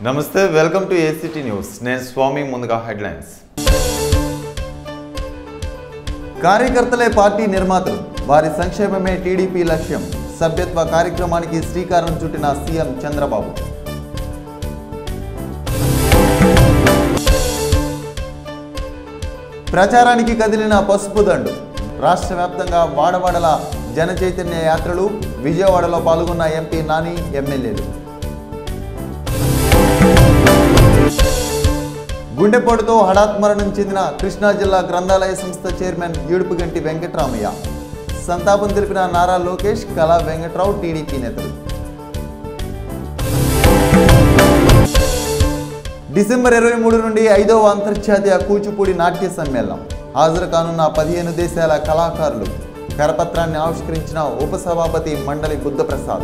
నమస్తే welcome to ACT news నేను స్వామి ముందుగా హెడ్లైన్స్ కార్యకర్తలే పార్టీ నిర్మాతలు వారి సంక్షేమమే టీడీపీ లక్ష్యం సభ్యత్వ కార్యక్రమానికి శ్రీకారం చుట్టిన సీఎం చంద్రబాబు ప్రచారానికి కదిలిన పసుపు దండు రాష్ట్ర వ్యాప్తంగా వాడవాడల జన చైతన్య యాత్రలు విజయవాడలో పాల్గొన్న ఎంపీ నాని ఎమ్మెల్యేలు గుండెపోటుతో హఠాత్మరణం చెందిన కృష్ణా జిల్లా గ్రంథాలయ సంస్థ చైర్మన్ ఏడుపుగంటి వెంకట్రామయ్య సంతాపం తెలిపిన నారా లోకేష్ కళా వెంకట్రావు టీడీపీ నేతలు డిసెంబర్ ఇరవై మూడు నుండి ఐదవ అంతర్జాతీయ కూచిపూడి నాట్య సమ్మేళనం హాజరు కానున్న పదిహేను దేశాల కళాకారులు కరపత్రాన్ని ఆవిష్కరించిన ఉపసభాపతి మండలి బుద్ధప్రసాద్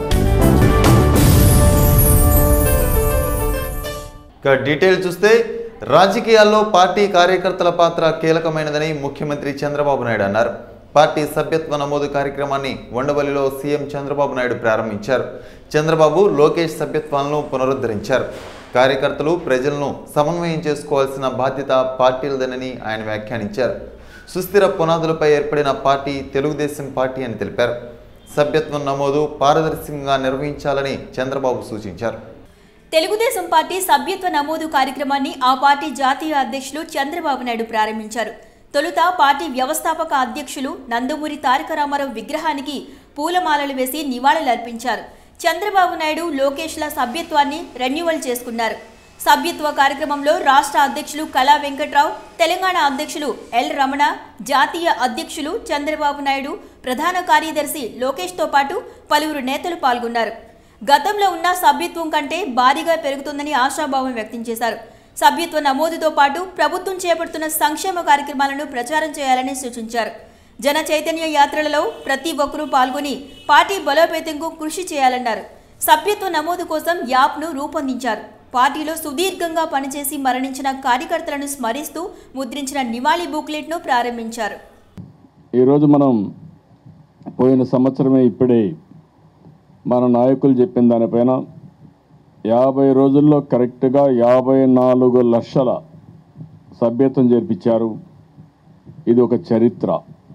ఇక డీటెయిల్ చూస్తే రాజకీయాల్లో పార్టీ కార్యకర్తల పాత్ర కీలకమైనదని ముఖ్యమంత్రి చంద్రబాబు నాయుడు అన్నారు పార్టీ సభ్యత్వ నమోదు కార్యక్రమాన్ని ఉండవల్లిలో సీఎం చంద్రబాబు నాయుడు ప్రారంభించారు చంద్రబాబు లోకేష్ సభ్యత్వాలను పునరుద్ధరించారు కార్యకర్తలు ప్రజలను సమన్వయం చేసుకోవాల్సిన బాధ్యత పార్టీలదనని ఆయన వ్యాఖ్యానించారు సుస్థిర పునాదులపై ఏర్పడిన పార్టీ తెలుగుదేశం పార్టీ అని తెలిపారు సభ్యత్వం నమోదు పారదర్శకంగా నిర్వహించాలని చంద్రబాబు సూచించారు తెలుగుదేశం పార్టీ సభ్యత్వ నమోదు కార్యక్రమాన్ని ఆ పార్టీ జాతీయ అధ్యక్షులు చంద్రబాబు నాయుడు ప్రారంభించారు తొలుత పార్టీ వ్యవస్థాపక అధ్యక్షులు నందమూరి తారక రామారావు విగ్రహానికి పూలమాలలు వేసి నివాళులర్పించారు చంద్రబాబు నాయుడు లోకేష్ల సభ్యత్వాన్ని రెన్యువల్ చేసుకున్నారు సభ్యత్వ కార్యక్రమంలో రాష్ట్ర అధ్యక్షులు కళా వెంకట్రావు తెలంగాణ అధ్యక్షులు ఎల్ రమణ జాతీయ అధ్యక్షులు చంద్రబాబు నాయుడు ప్రధాన కార్యదర్శి లోకేష్తో పాటు పలువురు నేతలు పాల్గొన్నారు గతంలో ఉన్న సభ్యత్వం కంటే భారీగా పెరుగుతుందని ఆశాభావం వ్యక్తం చేశారు సభ్యత్వ నమోదుతో పాటు ప్రభుత్వం చేపడుతున్న సంక్షేమ కార్యక్రమాలను ప్రచారం చేయాలని సూచించారు జన చైతన్య యాత్రలలో ప్రతి ఒక్కరూ పాల్గొని పార్టీ బలోపేతంకు కృషి చేయాలన్నారు సభ్యత్వ నమోదు కోసం యాప్ను రూపొందించారు పార్టీలో సుదీర్ఘంగా పనిచేసి మరణించిన కార్యకర్తలను స్మరిస్తూ ముద్రించిన నివాళి బుక్లెట్ను ప్రారంభించారు ఈరోజు మనం పోయిన సంవత్సరమే ఇప్పుడే మన నాయకులు చెప్పిన దానిపైన యాభై రోజుల్లో కరెక్ట్గా యాభై నాలుగు లక్షల సభ్యత్వం చేర్పించారు ఇది ఒక చరిత్ర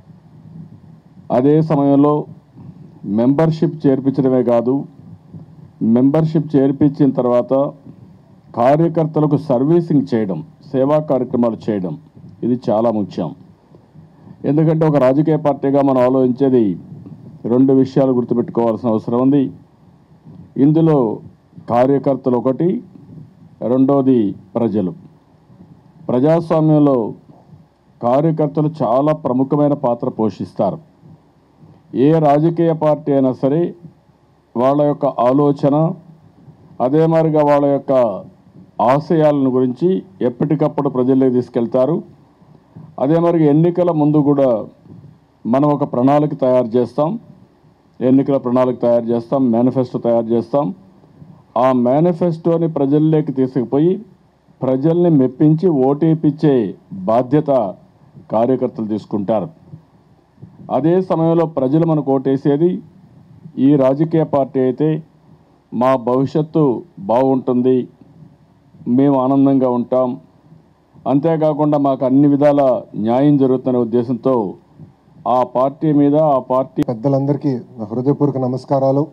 అదే సమయంలో మెంబర్షిప్ చేర్పించడమే కాదు మెంబర్షిప్ చేర్పించిన తర్వాత కార్యకర్తలకు సర్వీసింగ్ చేయడం సేవా కార్యక్రమాలు చేయడం ఇది చాలా ముఖ్యం ఎందుకంటే ఒక రాజకీయ పార్టీగా మనం ఆలోచించేది రెండు విషయాలు గుర్తుపెట్టుకోవాల్సిన అవసరం ఉంది ఇందులో కార్యకర్తలు ఒకటి రెండోది ప్రజలు ప్రజాస్వామ్యంలో కార్యకర్తలు చాలా ప్రముఖమైన పాత్ర పోషిస్తారు ఏ రాజకీయ పార్టీ అయినా సరే వాళ్ళ యొక్క ఆలోచన అదే మాదిరిగా వాళ్ళ యొక్క ఆశయాలను గురించి ఎప్పటికప్పుడు ప్రజల్లోకి తీసుకెళ్తారు అదే మరి ఎన్నికల ముందు కూడా మనం ఒక ప్రణాళిక తయారు చేస్తాం ఎన్నికల ప్రణాళిక తయారు చేస్తాం మేనిఫెస్టో తయారు చేస్తాం ఆ మేనిఫెస్టోని ప్రజల్లోకి తీసుకుపోయి ప్రజల్ని మెప్పించి ఓటేపిచ్చే బాధ్యత కార్యకర్తలు తీసుకుంటారు అదే సమయంలో ప్రజలు మనకు ఓటేసేది ఈ రాజకీయ పార్టీ అయితే మా భవిష్యత్తు బాగుంటుంది మేము ఆనందంగా ఉంటాం అంతేకాకుండా మాకు అన్ని విధాల న్యాయం జరుగుతున్న ఉద్దేశంతో ఆ పార్టీ మీద ఆ పార్టీ పెద్దలందరికీ నా హృదయపూర్వక నమస్కారాలు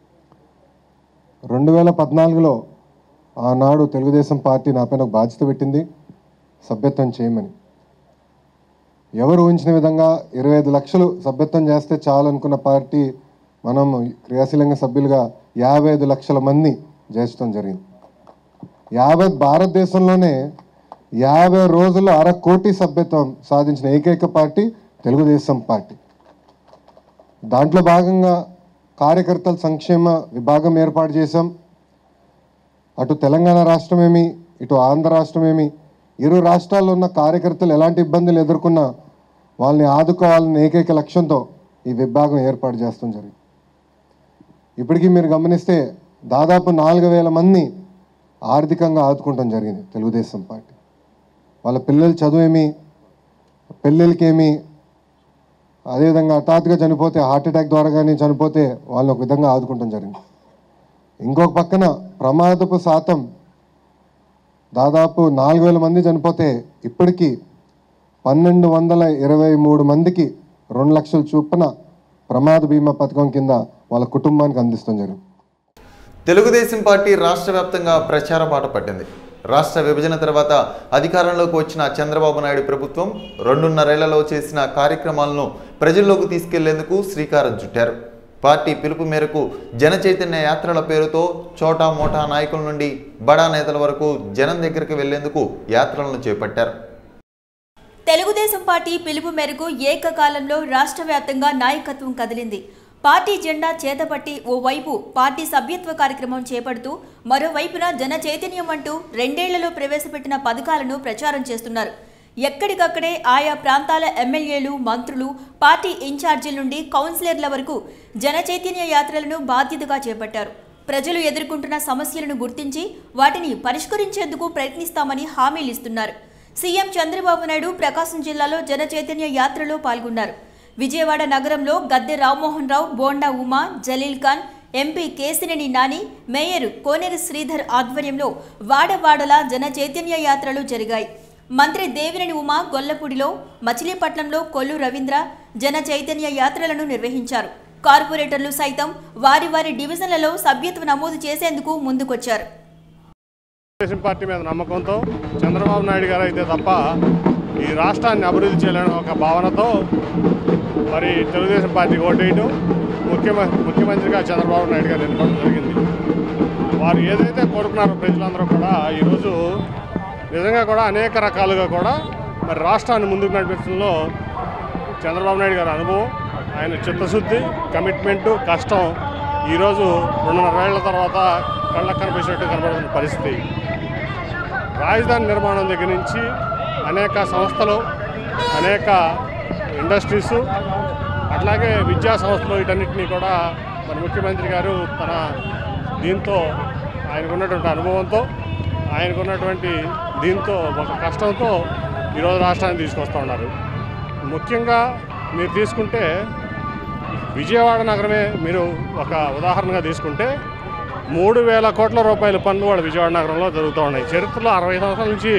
రెండు వేల పద్నాలుగులో ఆనాడు తెలుగుదేశం పార్టీ నాపైన ఒక బాధ్యత పెట్టింది సభ్యత్వం చేయమని ఎవరు ఊహించిన విధంగా ఇరవై ఐదు లక్షలు సభ్యత్వం చేస్తే చాలు అనుకున్న పార్టీ మనం క్రియాశీలంగా సభ్యులుగా యాభై ఐదు లక్షల మంది చేర్చడం జరిగింది యాభై భారతదేశంలోనే యాభై రోజుల్లో అర కోటి సభ్యత్వం సాధించిన ఏకైక పార్టీ తెలుగుదేశం పార్టీ దాంట్లో భాగంగా కార్యకర్తల సంక్షేమ విభాగం ఏర్పాటు చేశాం అటు తెలంగాణ రాష్ట్రమేమి ఇటు ఆంధ్ర రాష్ట్రమేమి ఇరు రాష్ట్రాల్లో ఉన్న కార్యకర్తలు ఎలాంటి ఇబ్బందులు ఎదుర్కొన్నా వాళ్ళని ఆదుకోవాలనే ఏకైక లక్ష్యంతో ఈ విభాగం ఏర్పాటు చేస్తాం జరిగింది ఇప్పటికీ మీరు గమనిస్తే దాదాపు నాలుగు వేల మంది ఆర్థికంగా ఆదుకుంటాం జరిగింది తెలుగుదేశం పార్టీ వాళ్ళ పిల్లల చదువేమి పెళ్ళిళ్ళకేమి అదేవిధంగా హఠాత్తుగా చనిపోతే హార్ట్ అటాక్ ద్వారా కానీ చనిపోతే వాళ్ళని ఒక విధంగా ఆదుకుంటాం జరిగింది ఇంకొక పక్కన ప్రమాదపు శాతం దాదాపు నాలుగు వేల మంది చనిపోతే ఇప్పటికీ పన్నెండు వందల ఇరవై మూడు మందికి రెండు లక్షల చొప్పున ప్రమాద బీమా పథకం కింద వాళ్ళ కుటుంబానికి అందిస్తాం జరిగింది తెలుగుదేశం పార్టీ రాష్ట్ర వ్యాప్తంగా ప్రచార బాట పట్టింది రాష్ట్ర విభజన తర్వాత అధికారంలోకి వచ్చిన చంద్రబాబు నాయుడు ప్రభుత్వం రెండున్నరేళ్లలో చేసిన కార్యక్రమాలను ప్రజల్లోకి తీసుకెళ్లేందుకు శ్రీకారం చుట్టారు పార్టీ పిలుపు మేరకు జన చైతన్య యాత్రల పేరుతో చోటా మోటా నాయకుల నుండి బడా నేతల వరకు జనం దగ్గరికి వెళ్లేందుకు యాత్రలను చేపట్టారు తెలుగుదేశం పార్టీ పిలుపు మేరకు ఏకకాలంలో రాష్ట్ర వ్యాప్తంగా నాయకత్వం కదిలింది పార్టీ జెండా చేతపట్టి ఓవైపు పార్టీ సభ్యత్వ కార్యక్రమం చేపడుతూ మరోవైపున జన చైతన్యం అంటూ రెండేళ్లలో ప్రవేశపెట్టిన పథకాలను ప్రచారం చేస్తున్నారు ఎక్కడికక్కడే ఆయా ప్రాంతాల ఎమ్మెల్యేలు మంత్రులు పార్టీ ఇన్ఛార్జీల నుండి కౌన్సిలర్ల వరకు జన చైతన్య యాత్రలను బాధ్యతగా చేపట్టారు ప్రజలు ఎదుర్కొంటున్న సమస్యలను గుర్తించి వాటిని పరిష్కరించేందుకు ప్రయత్నిస్తామని హామీలిస్తున్నారు సీఎం చంద్రబాబు నాయుడు ప్రకాశం జిల్లాలో జన చైతన్య యాత్రలో పాల్గొన్నారు విజయవాడ నగరంలో గద్దె రామ్మోహన్ రావు బోండా ఉమా జలీల్ ఖాన్ ఎంపీ కేసినేని నాని మేయర్ కోనేరు శ్రీధర్ ఆధ్వర్యంలో వాడవాడలా జన చైతన్య యాత్రలు జరిగాయి మంత్రి దేవినేని ఉమా గొల్లపూడిలో మచిలీపట్నంలో కొల్లు రవీంద్ర జన చైతన్య యాత్రలను నిర్వహించారు కార్పొరేటర్లు సైతం వారి వారి డివిజన్లలో సభ్యత్వ నమోదు చేసేందుకు ముందుకొచ్చారు తెలుగుదేశం పార్టీ మీద నమ్మకంతో చంద్రబాబు నాయుడు గారు అయితే తప్ప ఈ రాష్ట్రాన్ని అభివృద్ధి చేయాలని ఒక భావనతో మరి తెలుగుదేశం పార్టీకి ఓటేయడం ముఖ్యమ ముఖ్యమంత్రిగా చంద్రబాబు నాయుడు గారు ఎన్నుకోవడం జరిగింది వారు ఏదైతే కోరుకున్నారో ప్రజలందరూ కూడా ఈరోజు నిజంగా కూడా అనేక రకాలుగా కూడా మరి రాష్ట్రాన్ని ముందుకు నడిపించడంలో చంద్రబాబు నాయుడు గారి అనుభవం ఆయన చిత్తశుద్ధి కమిట్మెంటు కష్టం ఈరోజు రెండున్నరేళ్ల తర్వాత కళ్ళకు కనిపించినట్టు కనబడుతున్న పరిస్థితి రాజధాని నిర్మాణం దగ్గర నుంచి అనేక సంస్థలు అనేక ఇండస్ట్రీసు అట్లాగే విద్యా సంస్థలు వీటన్నిటినీ కూడా మన ముఖ్యమంత్రి గారు తన దీంతో ఆయనకున్నటువంటి అనుభవంతో ఆయనకున్నటువంటి దీంతో ఒక కష్టంతో ఈరోజు రాష్ట్రాన్ని తీసుకొస్తూ ఉన్నారు ముఖ్యంగా మీరు తీసుకుంటే విజయవాడ నగరమే మీరు ఒక ఉదాహరణగా తీసుకుంటే మూడు వేల కోట్ల రూపాయల పనులు వాళ్ళ విజయవాడ నగరంలో జరుగుతూ ఉన్నాయి చరిత్రలో అరవై సంవత్సరాల నుంచి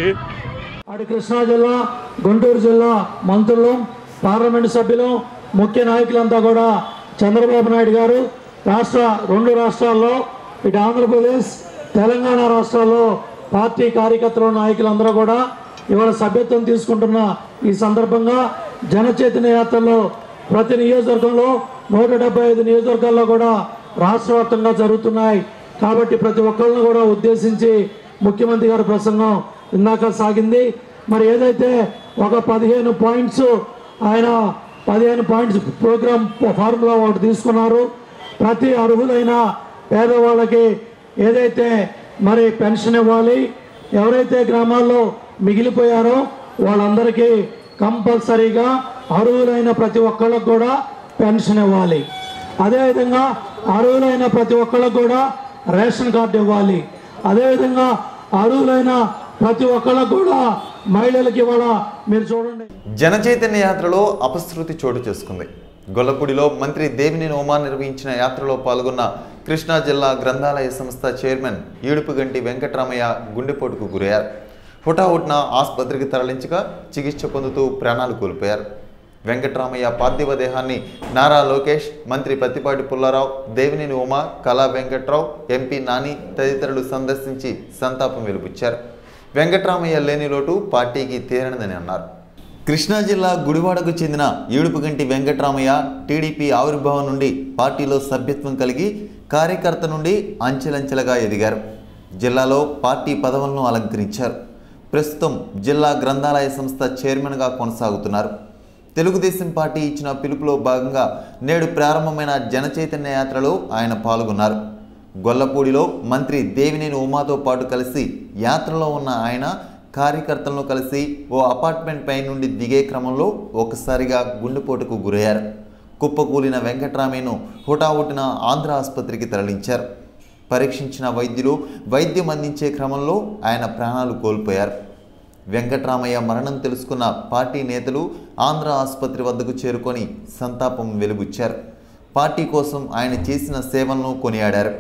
అటు కృష్ణా జిల్లా గుంటూరు జిల్లా మంత్రులు పార్లమెంటు సభ్యులు ముఖ్య నాయకులంతా కూడా చంద్రబాబు నాయుడు గారు రాష్ట్ర రెండు రాష్ట్రాల్లో ఇటు ఆంధ్రప్రదేశ్ తెలంగాణ రాష్ట్రాల్లో పార్టీ కార్యకర్తలు నాయకులందరూ కూడా ఇవాళ సభ్యత్వం తీసుకుంటున్న ఈ సందర్భంగా జనచైతన్య యాత్రలో ప్రతి నియోజకవర్గంలో నూట డెబ్బై ఐదు నియోజకవర్గాల్లో కూడా రాష్ట్ర వ్యాప్తంగా జరుగుతున్నాయి కాబట్టి ప్రతి ఒక్కరిని కూడా ఉద్దేశించి ముఖ్యమంత్రి గారి ప్రసంగం ఇందాక సాగింది మరి ఏదైతే ఒక పదిహేను పాయింట్స్ ఆయన పదిహేను పాయింట్స్ ప్రోగ్రామ్ ఫార్ములా ఒకటి తీసుకున్నారు ప్రతి అర్హులైన పేదవాళ్ళకి ఏదైతే మరి పెన్షన్ ఇవ్వాలి ఎవరైతే గ్రామాల్లో మిగిలిపోయారో వాళ్ళందరికీ కంపల్సరీగా అర్హులైన ప్రతి ఒక్కళ్ళకు కూడా పెన్షన్ ఇవ్వాలి అదేవిధంగా అర్హులైన ప్రతి ఒక్కళ్ళకు కూడా రేషన్ కార్డు ఇవ్వాలి అదేవిధంగా అర్హులైన ప్రతి ఒక్కళ్ళకు కూడా మహిళలకు ఇవాళ మీరు చూడండి జన చైతన్య యాత్రలో అపశృతి చోటు చేసుకుంది గొల్లపూడిలో మంత్రి దేవినేని ఉమా నిర్వహించిన యాత్రలో పాల్గొన్న కృష్ణా జిల్లా గ్రంథాలయ సంస్థ చైర్మన్ ఈడుపుగంటి వెంకటరామయ్య గుండెపోటుకు గురయ్యారు హుటాహుట్న ఆసుపత్రికి తరలించగా చికిత్స పొందుతూ ప్రాణాలు కోల్పోయారు వెంకటరామయ్య పార్థివ దేహాన్ని నారా లోకేష్ మంత్రి పత్తిపాటి పుల్లారావు దేవినేని ఉమా కళా వెంకట్రావు ఎంపీ నాని తదితరులు సందర్శించి సంతాపం వెలుబుచ్చారు వెంకటరామయ్య లేని లోటు పార్టీకి తీరనిదని అన్నారు కృష్ణా జిల్లా గుడివాడకు చెందిన ఏడుపుగంటి వెంకటరామయ్య టీడీపీ ఆవిర్భావం నుండి పార్టీలో సభ్యత్వం కలిగి కార్యకర్త నుండి అంచెలంచెలుగా ఎదిగారు జిల్లాలో పార్టీ పదవులను అలంకరించారు ప్రస్తుతం జిల్లా గ్రంథాలయ సంస్థ చైర్మన్గా కొనసాగుతున్నారు తెలుగుదేశం పార్టీ ఇచ్చిన పిలుపులో భాగంగా నేడు ప్రారంభమైన జనచైతన్య యాత్రలో ఆయన పాల్గొన్నారు గొల్లపూడిలో మంత్రి దేవినేని ఉమాతో పాటు కలిసి యాత్రలో ఉన్న ఆయన కార్యకర్తలను కలిసి ఓ అపార్ట్మెంట్ పై నుండి దిగే క్రమంలో ఒక్కసారిగా గుండెపోటుకు గురయ్యారు కుప్పకూలిన వెంకట్రామయ్యను హుటాహుటిన ఆంధ్ర ఆసుపత్రికి తరలించారు పరీక్షించిన వైద్యులు వైద్యం అందించే క్రమంలో ఆయన ప్రాణాలు కోల్పోయారు వెంకట్రామయ్య మరణం తెలుసుకున్న పార్టీ నేతలు ఆంధ్ర ఆసుపత్రి వద్దకు చేరుకొని సంతాపం వెలుబుచ్చారు పార్టీ కోసం ఆయన చేసిన సేవలను కొనియాడారు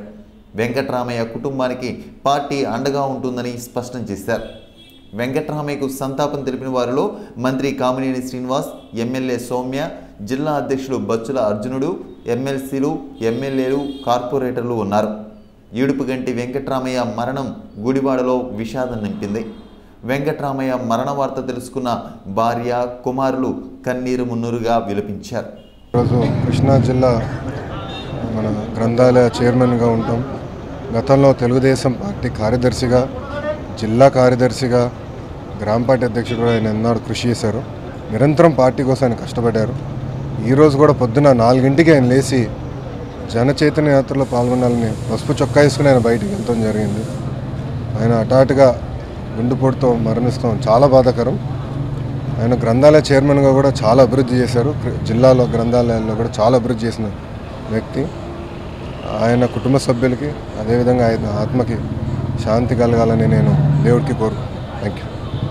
వెంకట్రామయ్య కుటుంబానికి పార్టీ అండగా ఉంటుందని స్పష్టం చేశారు వెంకట్రామయ్యకు సంతాపం తెలిపిన వారిలో మంత్రి కామినేని శ్రీనివాస్ ఎమ్మెల్యే సౌమ్య జిల్లా అధ్యక్షుడు బచ్చుల అర్జునుడు ఎమ్మెల్సీలు ఎమ్మెల్యేలు కార్పొరేటర్లు ఉన్నారు ఈడుపుగంటి వెంకట్రామయ్య మరణం గుడివాడలో విషాదం నింపింది వెంకట్రామయ్య మరణ వార్త తెలుసుకున్న భార్య కుమారులు కన్నీరు మున్నూరుగా విలపించారు ఈరోజు కృష్ణా జిల్లా మన గ్రంథాలయ చైర్మన్గా ఉంటాం గతంలో తెలుగుదేశం పార్టీ కార్యదర్శిగా జిల్లా కార్యదర్శిగా గ్రామ పార్టీ అధ్యక్షుడు కూడా ఆయన ఎన్నాడు కృషి చేశారు నిరంతరం పార్టీ కోసం ఆయన కష్టపడ్డారు ఈరోజు కూడా పొద్దున నాలుగింటికి ఆయన లేచి జన చైతన్య యాత్రలో పాల్గొనాలని పసుపు చొక్కా వేసుకుని ఆయన బయటికి వెళ్ళటం జరిగింది ఆయన హఠాటుగా గుండెపోటుతో మరణిస్తాం చాలా బాధాకరం ఆయన గ్రంథాలయ చైర్మన్గా కూడా చాలా అభివృద్ధి చేశారు కృ- జిల్లాలో గ్రంథాలయాల్లో కూడా చాలా అభివృద్ధి చేసిన వ్యక్తి ఆయన కుటుంబ సభ్యులకి అదేవిధంగా ఆయన ఆత్మకి శాంతి కలగాలని నేను దేవుడికి కోరు థ్యాంక్ యూ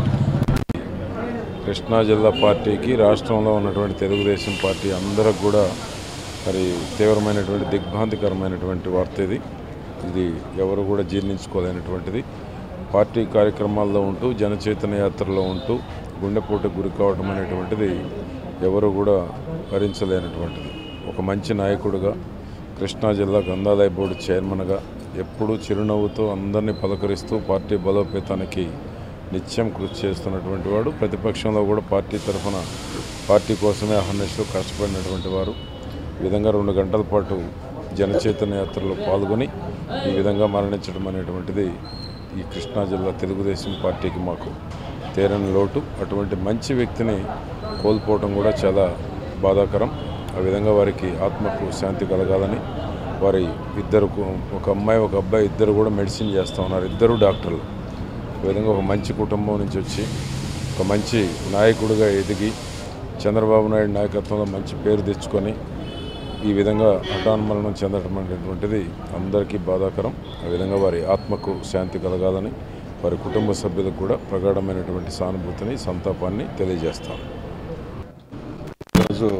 కృష్ణా జిల్లా పార్టీకి రాష్ట్రంలో ఉన్నటువంటి తెలుగుదేశం పార్టీ అందరికి కూడా మరి తీవ్రమైనటువంటి దిగ్భ్రాంతికరమైనటువంటి వార్త ఇది ఇది ఎవరు కూడా జీర్ణించుకోలేనటువంటిది పార్టీ కార్యక్రమాల్లో ఉంటూ జనచైతన్య యాత్రలో ఉంటూ గుండెపోటుకు గురి కావడం అనేటువంటిది ఎవరు కూడా భరించలేనటువంటిది ఒక మంచి నాయకుడిగా కృష్ణా జిల్లా గ్రంథాలయ బోర్డు చైర్మన్గా ఎప్పుడూ చిరునవ్వుతో అందరినీ పలకరిస్తూ పార్టీ బలోపేతానికి నిత్యం కృషి చేస్తున్నటువంటి వాడు ప్రతిపక్షంలో కూడా పార్టీ తరఫున పార్టీ కోసమే అహర్నిశలు కష్టపడినటువంటి వారు ఈ విధంగా రెండు గంటల పాటు జనచైతన్య యాత్రలో పాల్గొని ఈ విధంగా మరణించడం అనేటువంటిది ఈ కృష్ణా జిల్లా తెలుగుదేశం పార్టీకి మాకు తీరని లోటు అటువంటి మంచి వ్యక్తిని కోల్పోవడం కూడా చాలా బాధాకరం ఆ విధంగా వారికి ఆత్మకు శాంతి కలగాలని వారి ఇద్దరు కు- ఒక అమ్మాయి ఒక అబ్బాయి ఇద్దరు కూడా మెడిసిన్ చేస్తూ ఉన్నారు ఇద్దరు డాక్టర్లు ఈ విధంగా ఒక మంచి కుటుంబం నుంచి వచ్చి ఒక మంచి నాయకుడిగా ఎదిగి చంద్రబాబు నాయుడు నాయకత్వంలో మంచి పేరు తెచ్చుకొని ఈ విధంగా హఠాన్మరణం చెందడం అనేటువంటిది అందరికీ బాధాకరం ఆ విధంగా వారి ఆత్మకు శాంతి కలగాలని వారి కుటుంబ సభ్యులకు కూడా ప్రగాఢమైనటువంటి సానుభూతిని సంతాపాన్ని తెలియజేస్తాను ఈరోజు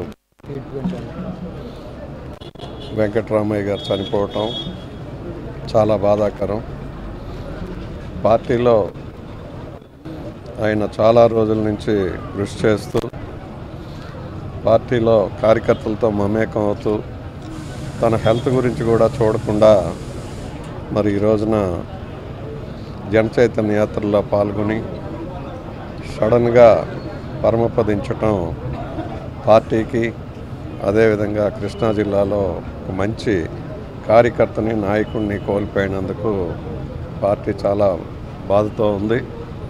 వెంకటరామయ్య గారు చనిపోవటం చాలా బాధాకరం పార్టీలో ఆయన చాలా రోజుల నుంచి కృషి చేస్తూ పార్టీలో కార్యకర్తలతో మమేకం అవుతూ తన హెల్త్ గురించి కూడా చూడకుండా మరి ఈ రోజున జనచైతన్య యాత్రలో పాల్గొని సడన్గా పరమపదించటం పార్టీకి అదేవిధంగా కృష్ణా జిల్లాలో ఒక మంచి కార్యకర్తని నాయకుడిని కోల్పోయినందుకు పార్టీ చాలా బాధతో ఉంది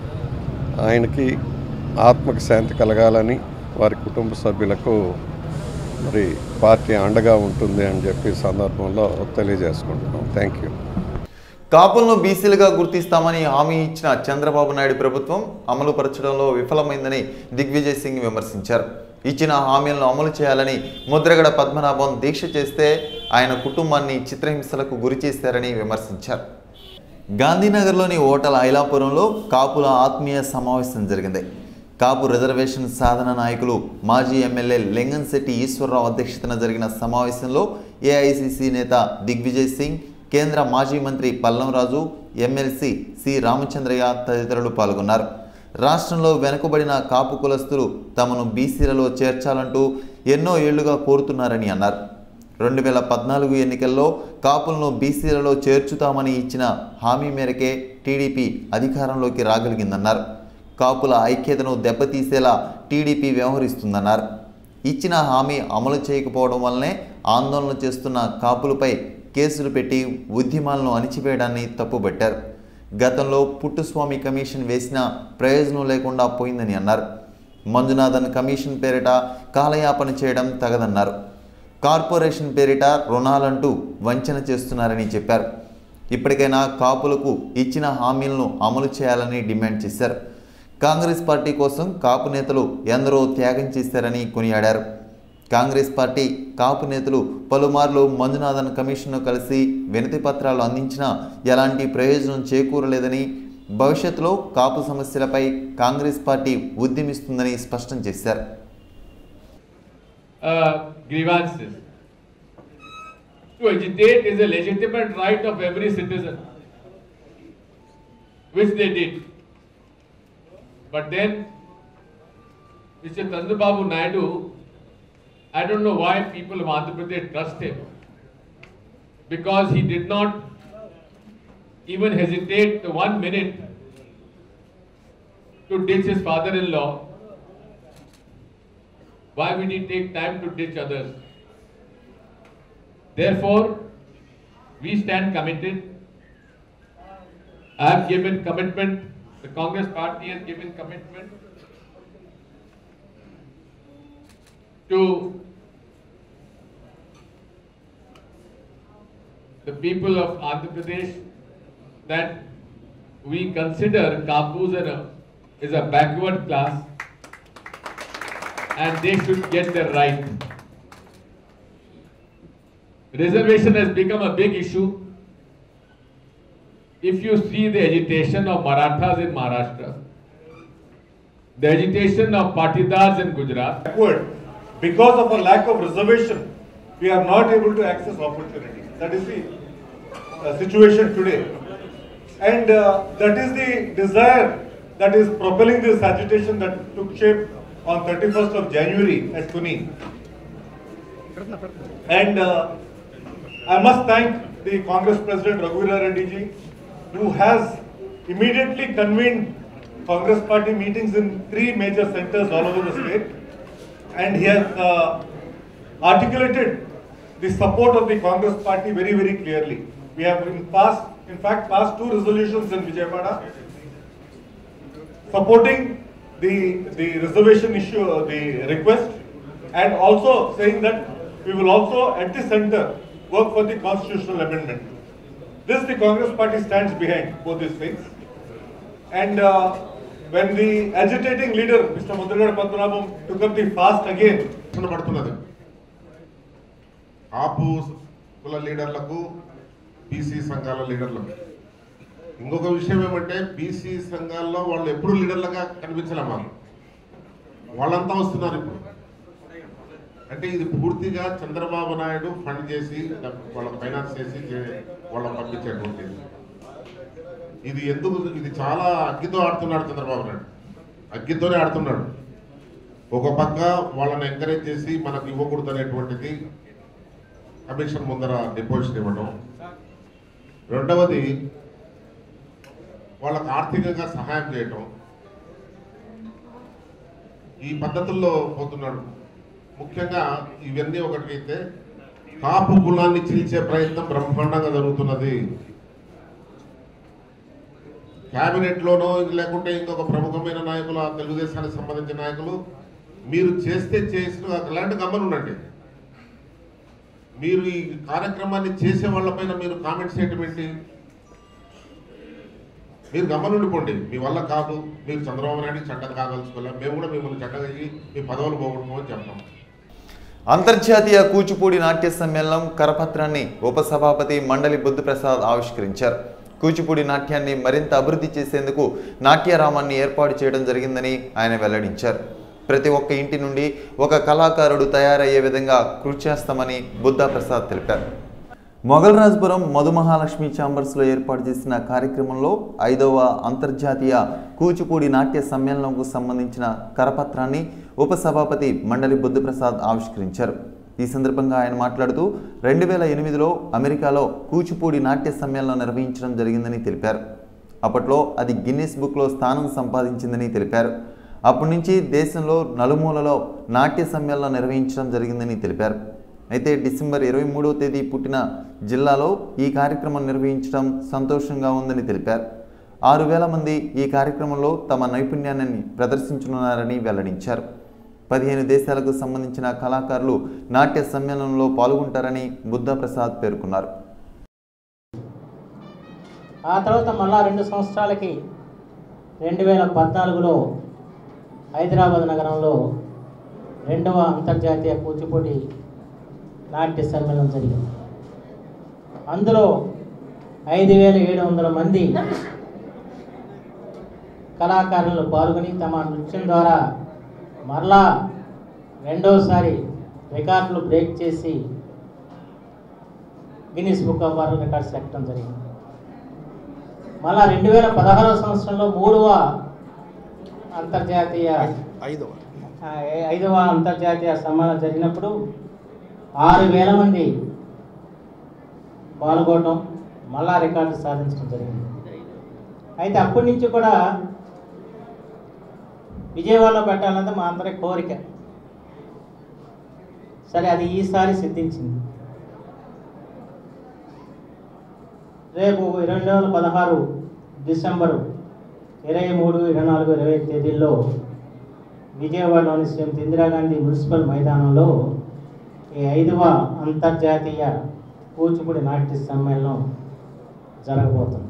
ఆయనకి ఆత్మకి శాంతి కలగాలని వారి కుటుంబ సభ్యులకు మరి పార్టీ అండగా ఉంటుంది అని చెప్పి ఈ సందర్భంలో తెలియజేసుకుంటున్నాం థ్యాంక్ యూ కాపులను బీసీలుగా గుర్తిస్తామని హామీ ఇచ్చిన చంద్రబాబు నాయుడు ప్రభుత్వం అమలు పరచడంలో విఫలమైందని దిగ్విజయ్ సింగ్ విమర్శించారు ఇచ్చిన హామీలను అమలు చేయాలని ముద్రగడ పద్మనాభం దీక్ష చేస్తే ఆయన కుటుంబాన్ని చిత్రహింసలకు గురి చేశారని విమర్శించారు గాంధీనగర్లోని ఓటల ఐలాపురంలో కాపుల ఆత్మీయ సమావేశం జరిగింది కాపు రిజర్వేషన్ సాధన నాయకులు మాజీ ఎమ్మెల్యే లింగన్శెట్టి ఈశ్వరరావు అధ్యక్షతన జరిగిన సమావేశంలో ఏఐసిసి నేత దిగ్విజయ్ సింగ్ కేంద్ర మాజీ మంత్రి పల్లంరాజు ఎమ్మెల్సీ సి రామచంద్రయ్య తదితరులు పాల్గొన్నారు రాష్ట్రంలో వెనుకబడిన కాపు కులస్తులు తమను బీసీలలో చేర్చాలంటూ ఎన్నో ఏళ్లుగా కోరుతున్నారని అన్నారు రెండు వేల పద్నాలుగు ఎన్నికల్లో కాపులను బీసీలలో చేర్చుతామని ఇచ్చిన హామీ మేరకే టీడీపీ అధికారంలోకి రాగలిగిందన్నారు కాపుల ఐక్యతను దెబ్బతీసేలా టీడీపీ వ్యవహరిస్తుందన్నారు ఇచ్చిన హామీ అమలు చేయకపోవడం వల్లనే ఆందోళన చేస్తున్న కాపులపై కేసులు పెట్టి ఉద్యమాలను అణిచివేయడాన్ని తప్పుబట్టారు గతంలో పుట్టుస్వామి కమిషన్ వేసినా ప్రయోజనం లేకుండా పోయిందని అన్నారు మంజునాథన్ కమిషన్ పేరిట కాలయాపన చేయడం తగదన్నారు కార్పొరేషన్ పేరిట రుణాలంటూ వంచన చేస్తున్నారని చెప్పారు ఇప్పటికైనా కాపులకు ఇచ్చిన హామీలను అమలు చేయాలని డిమాండ్ చేశారు కాంగ్రెస్ పార్టీ కోసం కాపు నేతలు ఎందరో త్యాగం చేశారని కొనియాడారు కాంగ్రెస్ పార్టీ కాపు నేతలు పలుమార్లు మంజునాథన్ కమిషన్ను కలిసి వినతి పత్రాలు అందించినా ఎలాంటి ప్రయోజనం చేకూరలేదని భవిష్యత్తులో కాపు సమస్యలపై కాంగ్రెస్ పార్టీ ఉద్యమిస్తుందని స్పష్టం చేశారు uh, grievances. to agitate is a legitimate right of every citizen, which they did. But then, Mr. Chandrababu Naidu, I don't know why people of Andhra Pradesh trust him, because he did not even hesitate one minute to ditch his father-in-law. Why would he take time to ditch others? Therefore, we stand committed. I have given commitment, the Congress party has given commitment to the people of Andhra Pradesh that we consider Kapus as a, is a backward class and they should get their right. Reservation has become a big issue. If you see the agitation of Marathas in Maharashtra, the agitation of Patidars in Gujarat, backward. Because of a lack of reservation, we are not able to access opportunity. That is the uh, situation today. And uh, that is the desire that is propelling this agitation that took shape on 31st of January at Pune. And uh, I must thank the Congress President Raghuveera Reddy ji, who has immediately convened Congress party meetings in three major centers all over the state. And he has uh, articulated the support of the Congress party very, very clearly. We have in past, in fact, passed two resolutions in Vijayawada supporting the, the reservation issue, uh, the request, and also saying that we will also at the center work for the constitutional amendment. This the Congress party stands behind both these things. And uh, when the agitating leader, Mr. Mudragad Padmanabham, took up the fast again, పడుతున్నది ఆపు కుల లీడర్లకు BC సంఘాల లీడర్లకు ఇంకొక విషయం ఏమంటే BC సంఘాల్లో వాళ్ళు ఎప్పుడు లీడర్లుగా కనిపించలే మాకు వాళ్ళంతా వస్తున్నారు ఇప్పుడు అంటే ఇది పూర్తిగా చంద్రబాబు నాయుడు ఫండ్ చేసి వాళ్ళ ఫైనాన్స్ చేసి చే- వాళ్ళని పంపించేటువంటిది ఇది ఎందుకు ఇది చాలా అగ్గితో ఆడుతున్నాడు చంద్రబాబు నాయుడు అగ్గితోనే ఆడుతున్నాడు ఒక పక్క వాళ్ళని ఎంకరేజ్ చేసి మనకు ఇవ్వకూడదు అనేటువంటిది కమిషన్ ముందర డిపాజిట్ ఇవ్వడం రెండవది వాళ్ళకు ఆర్థికంగా సహాయం చేయటం ఈ పద్ధతుల్లో పోతున్నాడు ముఖ్యంగా ఇవన్నీ ఒకటికైతే కాపు కులాన్ని చీల్చే ప్రయత్నం బ్రహ్మాండంగా జరుగుతున్నది క్యాబినెట్ లోనో లేకుంటే ఇంకొక ప్రముఖమైన నాయకులు ఆ తెలుగుదేశానికి సంబంధించిన నాయకులు మీరు చేస్తే చేసిన అలాంటి గమనం ఉండండి మీరు ఈ కార్యక్రమాన్ని చేసే వాళ్ళపైన మీరు కామెంట్స్ చేయటం ఏంటి మీరు గమనుండిపోండి మీ వల్ల కాదు మీరు చంద్రబాబు నాయుడు చట్టం కాగలుచుకోలే మేము కూడా మిమ్మల్ని చట్టగలిగి మీ పదవులు పోగొట్టుకోమని చెప్తాం అంతర్జాతీయ కూచిపూడి నాట్య సమ్మేళనం కరపత్రాన్ని ఉపసభాపతి మండలి బుద్ధప్రసాద్ ఆవిష్కరించారు కూచిపూడి నాట్యాన్ని మరింత అభివృద్ధి చేసేందుకు నాట్యరామాన్ని ఏర్పాటు చేయడం జరిగిందని ఆయన వెల్లడించారు ప్రతి ఒక్క ఇంటి నుండి ఒక కళాకారుడు తయారయ్యే విధంగా కృషి చేస్తామని బుద్ధప్రసాద్ తెలిపారు మొగల్రాజ్పురం మధుమహాలక్ష్మి ఛాంబర్స్లో ఏర్పాటు చేసిన కార్యక్రమంలో ఐదవ అంతర్జాతీయ కూచిపూడి నాట్య సమ్మేళనంకు సంబంధించిన కరపత్రాన్ని ఉపసభాపతి మండలి బుద్ధప్రసాద్ ఆవిష్కరించారు ఈ సందర్భంగా ఆయన మాట్లాడుతూ రెండు వేల ఎనిమిదిలో అమెరికాలో కూచిపూడి నాట్య సమ్మేళనం నిర్వహించడం జరిగిందని తెలిపారు అప్పట్లో అది గిన్నిస్ బుక్లో స్థానం సంపాదించిందని తెలిపారు అప్పటి నుంచి దేశంలో నలుమూలలో నాట్య సమ్మేళనం నిర్వహించడం జరిగిందని తెలిపారు అయితే డిసెంబర్ ఇరవై మూడవ తేదీ పుట్టిన జిల్లాలో ఈ కార్యక్రమం నిర్వహించడం సంతోషంగా ఉందని తెలిపారు ఆరు వేల మంది ఈ కార్యక్రమంలో తమ నైపుణ్యాన్ని ప్రదర్శించనున్నారని వెల్లడించారు పదిహేను దేశాలకు సంబంధించిన కళాకారులు నాట్య సమ్మేళనంలో పాల్గొంటారని బుద్ధప్రసాద్ పేర్కొన్నారు ఆ తర్వాత మళ్ళా రెండు సంవత్సరాలకి రెండు వేల పద్నాలుగులో హైదరాబాద్ నగరంలో రెండవ అంతర్జాతీయ కూచిపూడి నాట్య సమ్మేళనం జరిగింది అందులో ఐదు వేల ఏడు వందల మంది కళాకారులు పాల్గొని తమ నృత్యం ద్వారా మరలా రెండవసారి రికార్డులు బ్రేక్ చేసి Guinness book of world records ఎక్కడం జరిగింది మళ్ళా రెండు వేల పదహారవ సంవత్సరంలో మూడవ అంతర్జాతీయ ఐదవ ఆ, ఐ- ఐదవ అంతర్జాతీయ సమ్మానం జరిగినప్పుడు ఆరు వేల మంది పాల్గొనడం మళ్ళా రికార్డు సాధించడం జరిగింది అయితే అప్పటి నుంచి కూడా విజయవాడలో పెట్టాలన్నది మా అందరి కోరిక సరే అది ఈసారి సిద్ధించింది రేపు రెండు వేల పదహారు డిసెంబరు ఇరవై మూడు ఇరవై నాలుగు ఇరవై ఐదు తేదీల్లో విజయవాడలోని శ్రీమతి ఇందిరాగాంధీ మున్సిపల్ మైదానంలో ఈ ఐదవ అంతర్జాతీయ కూచిపూడి నాట్య సమ్మేళనం జరగబోతుంది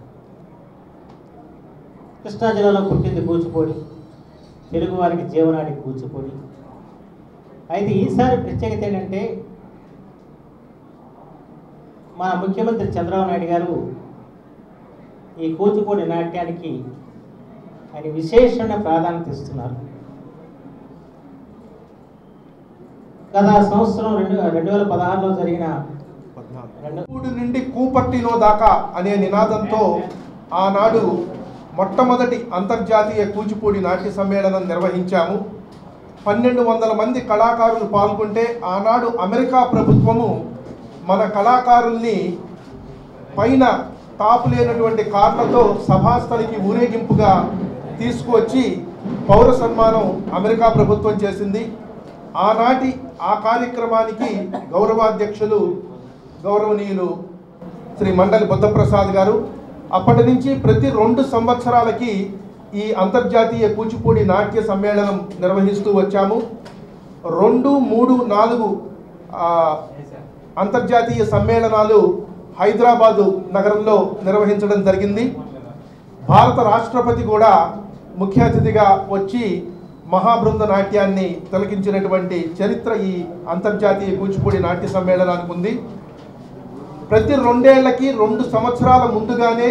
కృష్ణా జిల్లాలో పుట్టింది కూచిపూడి తెలుగువారికి జీవనాడి కూచిపూడి అయితే ఈసారి ప్రత్యేకత ఏంటంటే మన ముఖ్యమంత్రి చంద్రబాబు నాయుడు గారు ఈ కూచిపూడి నాట్యానికి ఆయన విశేషమైన ప్రాధాన్యత ఇస్తున్నారు గత సంవత్సరం రెండు రెండు వేల పదహారులో జరిగిన రెండు కూడు నుండి కూపట్టిలో దాకా అనే నినాదంతో ఆనాడు మొట్టమొదటి అంతర్జాతీయ కూచిపూడి నాట్య సమ్మేళనం నిర్వహించాము పన్నెండు వందల మంది కళాకారులు పాల్గొంటే ఆనాడు అమెరికా ప్రభుత్వము మన కళాకారుల్ని పైన టాపు లేనటువంటి కార్లతో సభాస్థలికి ఊరేగింపుగా తీసుకువచ్చి పౌర సన్మానం అమెరికా ప్రభుత్వం చేసింది ఆనాటి ఆ కార్యక్రమానికి గౌరవాధ్యక్షులు గౌరవనీయులు శ్రీ మండలి బుద్ధప్రసాద్ గారు అప్పటి నుంచి ప్రతి రెండు సంవత్సరాలకి ఈ అంతర్జాతీయ కూచిపూడి నాట్య సమ్మేళనం నిర్వహిస్తూ వచ్చాము రెండు మూడు నాలుగు ఆ, అంతర్జాతీయ సమ్మేళనాలు హైదరాబాదు నగరంలో నిర్వహించడం జరిగింది భారత రాష్ట్రపతి కూడా ముఖ్య అతిథిగా వచ్చి మహాబృంద నాట్యాన్ని తిలకించినటువంటి చరిత్ర ఈ అంతర్జాతీయ కూచిపూడి నాట్య సమ్మేళనానికి ఉంది ప్రతి రెండేళ్లకి రెండు సంవత్సరాల ముందుగానే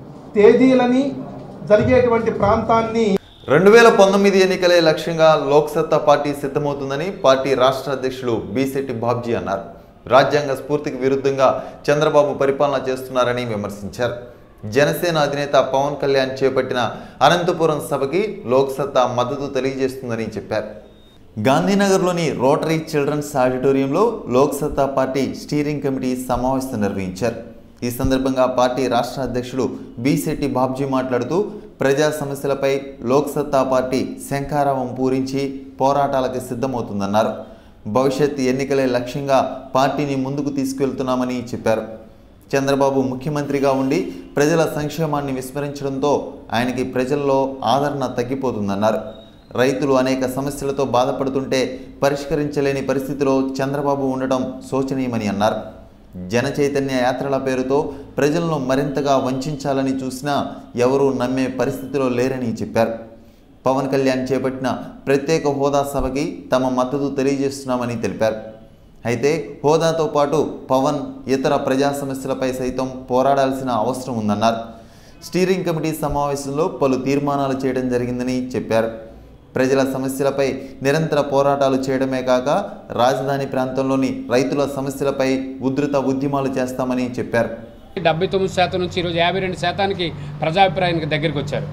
తేదీలని జరిగేటువంటి ప్రాంతాన్ని రెండు వేల పంతొమ్మిది ఎన్నికలే లక్ష్యంగా లోక్సత్తా పార్టీ సిద్ధమవుతుందని పార్టీ రాష్ట్ర అధ్యక్షులు బీసెట్టి బాబ్జీ అన్నారు రాజ్యాంగ స్ఫూర్తికి విరుద్ధంగా చంద్రబాబు పరిపాలన చేస్తున్నారని విమర్శించారు జనసేన అధినేత పవన్ కళ్యాణ్ చేపట్టిన అనంతపురం సభకి లోక్సత్తా మద్దతు తెలియజేస్తుందని చెప్పారు గాంధీనగర్లోని రోటరీ చిల్డ్రన్స్ ఆడిటోరియంలో లోక్సత్తా పార్టీ స్టీరింగ్ కమిటీ సమావేశం నిర్వహించారు ఈ సందర్భంగా పార్టీ రాష్ట్ర అధ్యక్షుడు బీశెట్టి బాబ్జీ మాట్లాడుతూ ప్రజా సమస్యలపై లోక్సత్తా పార్టీ శంఖారావం పూరించి పోరాటాలకు సిద్ధమవుతుందన్నారు భవిష్యత్ ఎన్నికలే లక్ష్యంగా పార్టీని ముందుకు తీసుకెళ్తున్నామని చెప్పారు చంద్రబాబు ముఖ్యమంత్రిగా ఉండి ప్రజల సంక్షేమాన్ని విస్మరించడంతో ఆయనకి ప్రజల్లో ఆదరణ తగ్గిపోతుందన్నారు రైతులు అనేక సమస్యలతో బాధపడుతుంటే పరిష్కరించలేని పరిస్థితిలో చంద్రబాబు ఉండటం శోచనీయమని అన్నారు జన చైతన్య యాత్రల పేరుతో ప్రజలను మరింతగా వంచాలని చూసినా ఎవరూ నమ్మే పరిస్థితిలో లేరని చెప్పారు పవన్ కళ్యాణ్ చేపట్టిన ప్రత్యేక హోదా సభకి తమ మద్దతు తెలియజేస్తున్నామని తెలిపారు అయితే హోదాతో పాటు పవన్ ఇతర ప్రజా సమస్యలపై సైతం పోరాడాల్సిన అవసరం ఉందన్నారు స్టీరింగ్ కమిటీ సమావేశంలో పలు తీర్మానాలు చేయడం జరిగిందని చెప్పారు ప్రజల సమస్యలపై నిరంతర పోరాటాలు చేయడమే కాక రాజధాని ప్రాంతంలోని రైతుల సమస్యలపై ఉధృత ఉద్యమాలు చేస్తామని చెప్పారు డెబ్బై తొమ్మిది శాతం నుంచి ఈరోజు యాభై రెండు శాతానికి ప్రజాభిప్రాయానికి దగ్గరికి వచ్చారు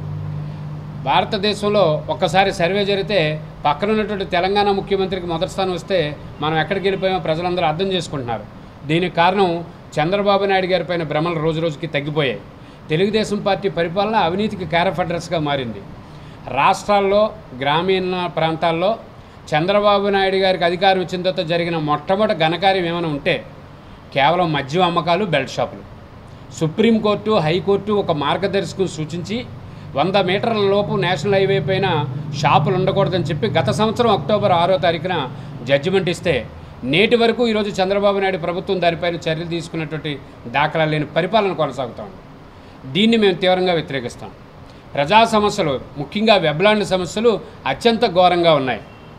భారతదేశంలో ఒక్కసారి సర్వే జరిగితే పక్కన ఉన్నటువంటి తెలంగాణ ముఖ్యమంత్రికి మొదటి స్థానం వస్తే మనం ఎక్కడికి వెళ్ళిపోయామో ప్రజలందరూ అర్థం చేసుకుంటున్నారు దీనికి కారణం చంద్రబాబు నాయుడు గారి పైన భ్రమలు రోజు రోజుకి తగ్గిపోయాయి తెలుగుదేశం పార్టీ పరిపాలన అవినీతికి క్యారఫ్ అడ్రస్గా మారింది రాష్ట్రాల్లో గ్రామీణ ప్రాంతాల్లో చంద్రబాబు నాయుడు గారికి అధికారం వచ్చిన తర్వాత జరిగిన మొట్టమొదటి ఘనకార్యం ఏమైనా ఉంటే కేవలం మద్యం అమ్మకాలు బెల్ట్ షాపులు సుప్రీంకోర్టు హైకోర్టు ఒక మార్గదర్శకం సూచించి వంద మీటర్ల లోపు నేషనల్ హైవే పైన షాపులు ఉండకూడదని చెప్పి గత సంవత్సరం అక్టోబర్ ఆరో తారీఖున జడ్జిమెంట్ ఇస్తే నేటి వరకు ఈరోజు చంద్రబాబు నాయుడు ప్రభుత్వం దానిపైన చర్యలు తీసుకున్నటువంటి దాఖలా లేని పరిపాలన కొనసాగుతా ఉంది దీన్ని మేము తీవ్రంగా వ్యతిరేకిస్తాం ప్రజా సమస్యలు ముఖ్యంగా వెబ్లాండ్ సమస్యలు అత్యంత ఘోరంగా ఉన్నాయి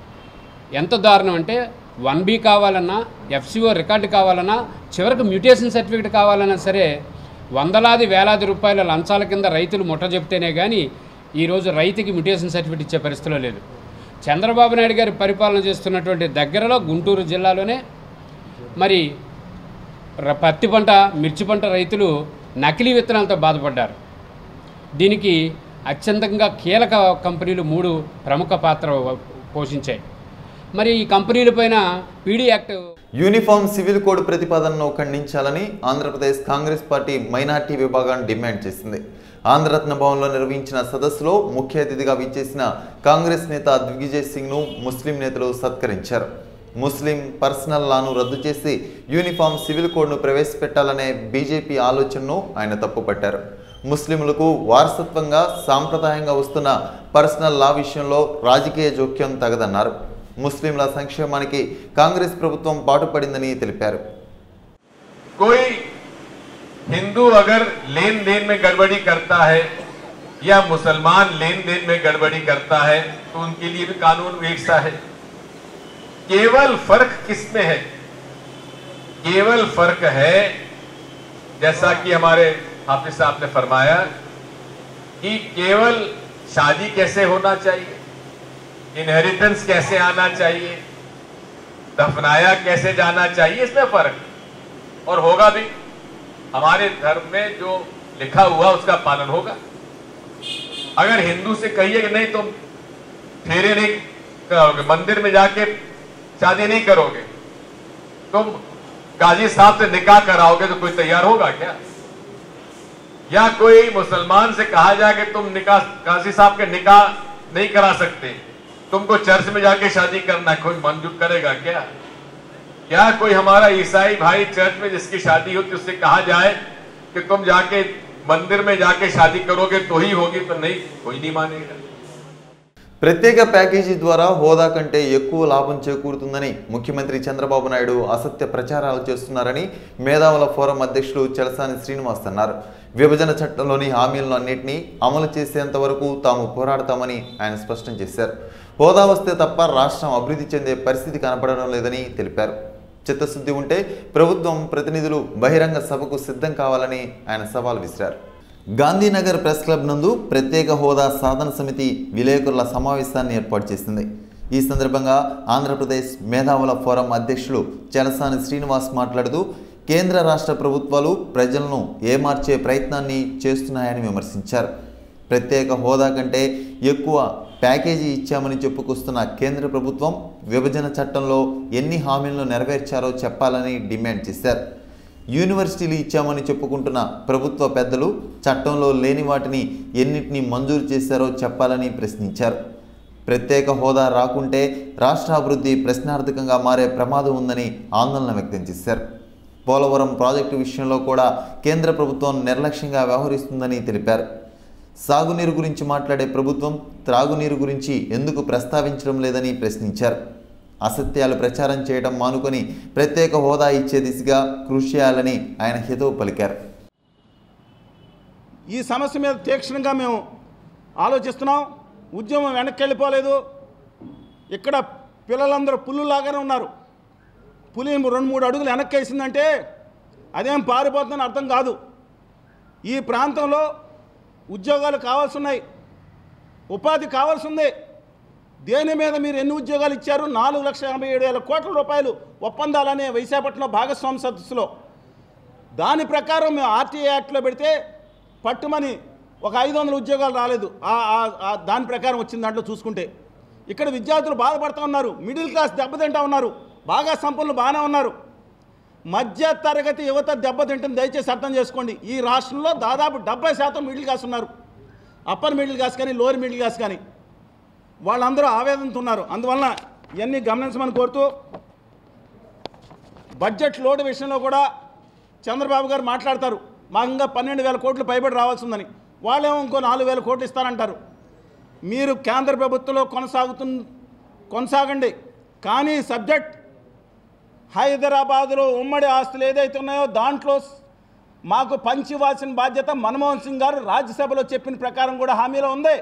ఎంత దారుణం అంటే వన్ బీ కావాలన్నా ఎఫ్సిఓ రికార్డు కావాలన్నా చివరికి మ్యూటేషన్ సర్టిఫికేట్ కావాలన్నా సరే వందలాది వేలాది రూపాయల లంచాల కింద రైతులు ముట్ట చెప్తేనే కానీ ఈరోజు రైతుకి మ్యూటేషన్ సర్టిఫికేట్ ఇచ్చే పరిస్థితిలో లేదు చంద్రబాబు నాయుడు గారి పరిపాలన చేస్తున్నటువంటి దగ్గరలో గుంటూరు జిల్లాలోనే మరి ర- పత్తి పంట మిర్చి పంట రైతులు నకిలీ విత్తనాలతో బాధపడ్డారు దీనికి అత్యంతంగా కీలక కంపెనీలు మూడు ప్రముఖ పాత్ర పోషించాయి మరి ఈ కంపెనీలపైన PD act uniform civil code ప్రతిపాదనను ఖండించాలని ఆంధ్రప్రదేశ్ కాంగ్రెస్ పార్టీ మైనార్టీ విభాగాన్ని డిమాండ్ చేసింది ఆంధ్రరత్న భవన్లో నిర్వహించిన సదస్సులో ముఖ్య అతిథిగా విచ్చేసిన కాంగ్రెస్ నేత దిగ్విజయ్ సింగ్ను ముస్లిం నేతలు సత్కరించారు ముస్లిం పర్సనల్ లాను రద్దు చేసి యూనిఫామ్ సివిల్ కోడ్ను ప్రవేశపెట్టాలనే బీజేపీ ఆలోచనను ఆయన తప్పుపట్టారు ముస్లింలకు వారసత్వంగా సాంప్రదాయంగా వస్తున్న పర్సనల్ లా విషయంలో రాజకీయ జోక్యం తగదన్నారు ముస్లింల సంక్షేమానికి కాంగ్రెస్ ప్రభుత్వం పాటుపడిందని తెలిపారు कोई हिंदू अगर लेन देन में गड़बड़ी करता है या मुसलमान लेन देन में गड़बड़ी करता है तो उनके लिए भी कानून एक सा है केवल फर्क किसमें है केवल फर्क है जैसा कि हमारे हाफिज साहब ने फरमाया कि केवल शादी कैसे होना चाहिए इनहेरिटेंस कैसे आना चाहिए दफनाया कैसे जाना चाहिए इसमें फर्क और होगा भी हमारे धर्म में जो लिखा हुआ उसका पालन होगा अगर हिंदू से कहिए कि नहीं तुम फेरे नहीं करोगे मंदिर में जाके शादी नहीं करोगे तुम गाजी साहब से निकाह कराओगे तो कोई तैयार होगा क्या या कोई मुसलमान से कहा जाए कि तुम निकाह गाजी साहब के निकाह नहीं करा सकते तुमको चर्च में जाके शादी करना है, कोई मंजूर करेगा क्या क्या कोई हमारा ईसाई भाई चर्च में जिसकी शादी होती उससे कहा जाए कि तुम जाके मंदिर में जाके शादी करोगे तो ही होगी तो नहीं कोई नहीं मानेगा ప్రత్యేక ప్యాకేజీ ద్వారా హోదా కంటే ఎక్కువ లాభం చేకూరుతుందని ముఖ్యమంత్రి చంద్రబాబు నాయుడు అసత్య ప్రచారాలు చేస్తున్నారని మేధావుల ఫోరం అధ్యక్షులు చలసాని శ్రీనివాస్ అన్నారు విభజన చట్టంలోని హామీలను అన్నింటినీ అమలు చేసేంత వరకు తాము పోరాడతామని ఆయన స్పష్టం చేశారు హోదా వస్తే తప్ప రాష్ట్రం అభివృద్ధి చెందే పరిస్థితి కనపడడం లేదని తెలిపారు చిత్తశుద్ధి ఉంటే ప్రభుత్వం ప్రతినిధులు బహిరంగ సభకు సిద్ధం కావాలని ఆయన సవాల్ విసిరారు గాంధీనగర్ ప్రెస్ క్లబ్ నందు ప్రత్యేక హోదా సాధన సమితి విలేకరుల సమావేశాన్ని ఏర్పాటు చేసింది ఈ సందర్భంగా ఆంధ్రప్రదేశ్ మేధావుల ఫోరం అధ్యక్షులు చలసాని శ్రీనివాస్ మాట్లాడుతూ కేంద్ర రాష్ట్ర ప్రభుత్వాలు ప్రజలను ఏమార్చే ప్రయత్నాన్ని చేస్తున్నాయని విమర్శించారు ప్రత్యేక హోదా కంటే ఎక్కువ ప్యాకేజీ ఇచ్చామని చెప్పుకొస్తున్న కేంద్ర ప్రభుత్వం విభజన చట్టంలో ఎన్ని హామీలను నెరవేర్చారో చెప్పాలని డిమాండ్ చేశారు యూనివర్సిటీలు ఇచ్చామని చెప్పుకుంటున్న ప్రభుత్వ పెద్దలు చట్టంలో లేని వాటిని ఎన్నిటిని మంజూరు చేశారో చెప్పాలని ప్రశ్నించారు ప్రత్యేక హోదా రాకుంటే రాష్ట్ర అభివృద్ధి ప్రశ్నార్థకంగా మారే ప్రమాదం ఉందని ఆందోళన వ్యక్తం చేశారు పోలవరం ప్రాజెక్టు విషయంలో కూడా కేంద్ర ప్రభుత్వం నిర్లక్ష్యంగా వ్యవహరిస్తుందని తెలిపారు సాగునీరు గురించి మాట్లాడే ప్రభుత్వం త్రాగునీరు గురించి ఎందుకు ప్రస్తావించడం లేదని ప్రశ్నించారు అసత్యాలు ప్రచారం చేయడం మానుకొని ప్రత్యేక హోదా ఇచ్చే దిశగా కృషి చేయాలని ఆయన హితవు పలికారు ఈ సమస్య మీద తీక్షణంగా మేము ఆలోచిస్తున్నాం ఉద్యమం వెనక్కి వెళ్ళిపోలేదు ఇక్కడ పిల్లలందరూ పుల్లులాగానే ఉన్నారు పులి రెండు మూడు అడుగులు వెనక్కి వేసిందంటే అదేం పారిపోతుందని అర్థం కాదు ఈ ప్రాంతంలో ఉద్యోగాలు కావాల్సి ఉన్నాయి ఉపాధి కావాల్సి ఉంది దేని మీద మీరు ఎన్ని ఉద్యోగాలు ఇచ్చారు నాలుగు లక్షల ఎనభై ఏడు వేల కోట్ల రూపాయలు ఒప్పందాలనే విశాఖపట్నం భాగస్వామి సదస్సులో దాని ప్రకారం మేము ఆర్టీఏ యాక్ట్లో పెడితే పట్టుమని ఒక ఐదు వందల ఉద్యోగాలు రాలేదు ఆ- ఆ- ఆ దాని ప్రకారం వచ్చిన దాంట్లో చూసుకుంటే ఇక్కడ విద్యార్థులు బాధపడుతూ ఉన్నారు మిడిల్ క్లాస్ దెబ్బతింటా ఉన్నారు బాగా సంపన్నులు బాగానే ఉన్నారు మధ్య తరగతి యువత దెబ్బతింటుంది దయచేసి అర్థం చేసుకోండి ఈ రాష్ట్రంలో దాదాపు డెబ్బై శాతం మిడిల్ క్లాస్ ఉన్నారు అప్పర్ మిడిల్ క్లాస్ కానీ లోయర్ మిడిల్ క్లాస్ కానీ వాళ్ళందరూ ఆవేదనతో ఉన్నారు అందువలన ఇవన్నీ గమనించమని కోరుతూ బడ్జెట్ లోటు విషయంలో కూడా చంద్రబాబు గారు మాట్లాడతారు మాకు ఇంకా పన్నెండు వేల కోట్లు పైబడి రావాల్సిందని వాళ్ళేమో ఇంకో నాలుగు వేల కోట్లు ఇస్తారంటారు మీరు కేంద్ర ప్రభుత్వంలో కొనసాగుతు కొనసాగండి కానీ సబ్జెక్ట్ హైదరాబాదులో ఉమ్మడి ఆస్తులు ఏదైతే ఉన్నాయో దాంట్లో మాకు పంచివాల్సిన బాధ్యత మన్మోహన్ సింగ్ గారు రాజ్యసభలో చెప్పిన ప్రకారం కూడా హామీలో ఉంది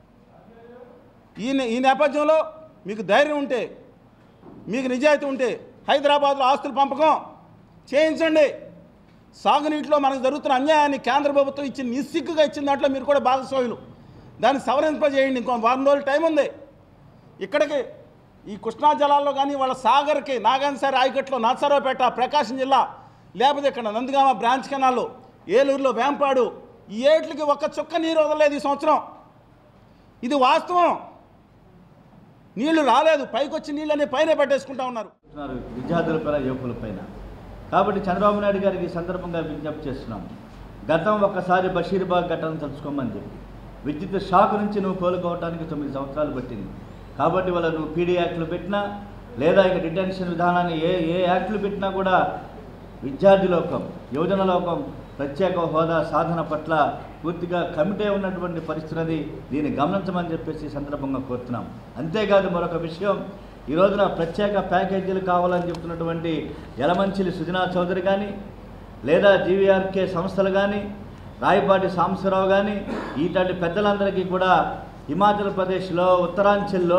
ఈ నే- ఈ నేపథ్యంలో మీకు ధైర్యం ఉంటే మీకు నిజాయితీ ఉంటే హైదరాబాద్లో ఆస్తుల పంపకం చేయించండి సాగునీటిలో మనకు జరుగుతున్న అన్యాయాన్ని కేంద్ర ప్రభుత్వం ఇచ్చిన నిస్సిగ్గుగా ఇచ్చిన దాంట్లో మీరు కూడా భాగస్వాములు దాన్ని సవరింపజేయండి ఇంకో వారం రోజులు టైం ఉంది ఇక్కడికి ఈ కృష్ణా జలాల్లో కానీ వాళ్ళ సాగర్కి నాగాన్సారి ఆయకట్లో నాచారావుపేట ప్రకాశం జిల్లా లేకపోతే ఇక్కడ నందిగామ బ్రాంచ్ కెనాల్లో ఏలూరులో వేంపాడు ఈ ఏట్లకి ఒక్క చుక్క నీరు వదలలేదు ఈ సంవత్సరం ఇది వాస్తవం నీళ్లు రాలేదు పైకి వచ్చి నీళ్ళని పైన పెట్టేసుకుంటా ఉన్నారు చేస్తున్నారు విద్యార్థులపైన యువకులపైన కాబట్టి చంద్రబాబు నాయుడు గారికి ఈ సందర్భంగా విజ్ఞప్తి చేస్తున్నాం గతం ఒక్కసారి బషీర్బాగ్ ఘటన తలుచుకోమని చెప్పి విద్యుత్ షాక్ నుంచి నువ్వు కోలుకోవడానికి తొమ్మిది సంవత్సరాలు పట్టింది కాబట్టి వాళ్ళ నువ్వు పీడీ యాక్ట్లు పెట్టినా లేదా ఇక డిటెన్షన్ విధానాన్ని ఏ ఏ యాక్ట్లు పెట్టినా కూడా విద్యార్థి లోకం యువజన లోకం ప్రత్యేక హోదా సాధన పట్ల పూర్తిగా కమిటీ ఉన్నటువంటి పరిస్థితి దీన్ని గమనించమని చెప్పేసి ఈ సందర్భంగా కోరుతున్నాం అంతేకాదు మరొక విషయం ఈ రోజున ప్రత్యేక ప్యాకేజీలు కావాలని చెప్తున్నటువంటి యలమంచిలి సుజనా చౌదరి కానీ లేదా జీవీఆర్కే సంస్థలు కానీ రాయపాటి సాంబశివరావు కానీ ఇట్లాంటి పెద్దలందరికీ కూడా హిమాచల్ ప్రదేశ్లో ఉత్తరాంచల్లో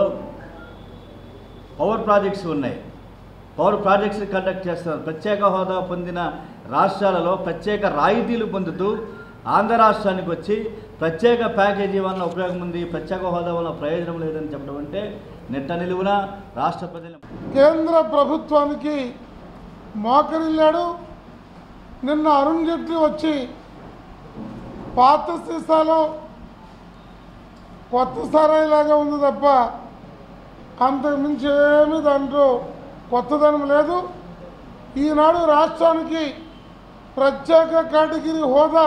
పవర్ ప్రాజెక్ట్స్ ఉన్నాయి పవర్ ప్రాజెక్ట్స్ కండక్ట్ చేస్తున్నారు ప్రత్యేక హోదా పొందిన రాష్ట్రాలలో ప్రత్యేక రాయితీలు పొందుతూ ఆంధ్ర రాష్ట్రానికి వచ్చి ప్రత్యేక ప్యాకేజీ వల్ల ఉపయోగం ఉంది ప్రత్యేక హోదా వల్ల ప్రయోజనం లేదని చెప్పడం అంటే నెట్ట నిలువున రాష్ట్ర ప్రజలు కేంద్ర ప్రభుత్వానికి మోకరిల్లాడు నిన్న అరుణ్ జైట్లీ వచ్చి పాత సీసాలో కొత్త సారాయిలాగా ఉంది తప్ప అంతకు మించి ఏమీ దాంట్లో కొత్తదనం లేదు ఈనాడు రాష్ట్రానికి ప్రత్యేక కేటగిరీ హోదా